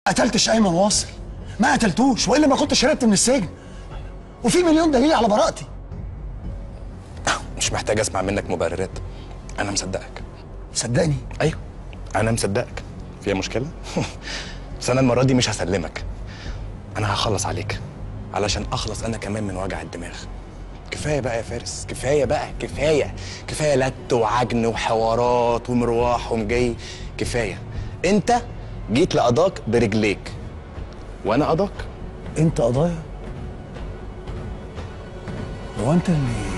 قتلتش ايمن واصل ما قتلتوش والا ما كنتش هربت من السجن وفي مليون دليل على براءتي مش محتاج اسمع منك مبررات انا مصدقك صدقني ايوه انا مصدقك فيها مشكله بس انا المره دي مش هسلمك انا هخلص عليك علشان اخلص انا كمان من وجع الدماغ كفايه بقى يا فارس كفايه بقى كفايه كفايه لت وعجن وحوارات ومروح ومجي كفايه انت جيت لقضاك برجليك وانا قضاك انت قضايا هو انت اللي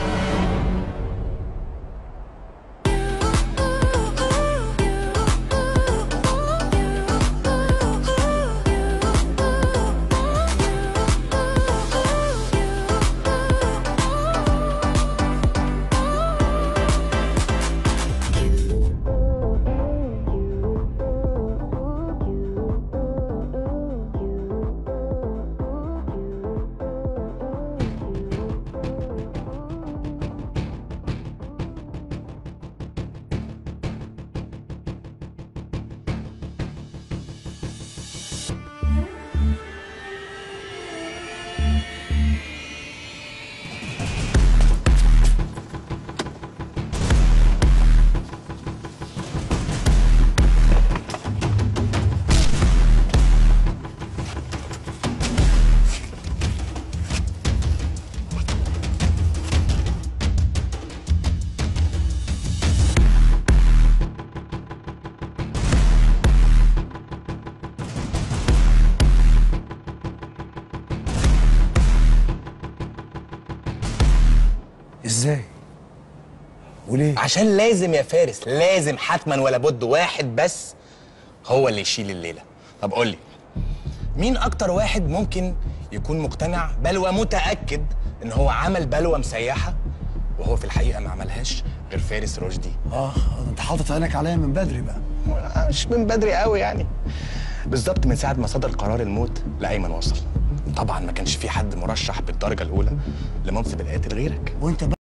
ازاي وليه عشان لازم يا فارس لازم حتما ولا بد واحد بس هو اللي يشيل الليله طب قول لي مين اكتر واحد ممكن يكون مقتنع بل ومتاكد ان هو عمل بلوه مسيحه وهو في الحقيقه ما عملهاش غير فارس رشدي اه ده انت حاطط عينك عليا من بدري بقى مش من بدري قوي يعني بالظبط من ساعه ما صدر قرار الموت لايمن وصل طبعا ما كانش في حد مرشح بالدرجه الاولى لمنصب القاتل غيرك وانت بقى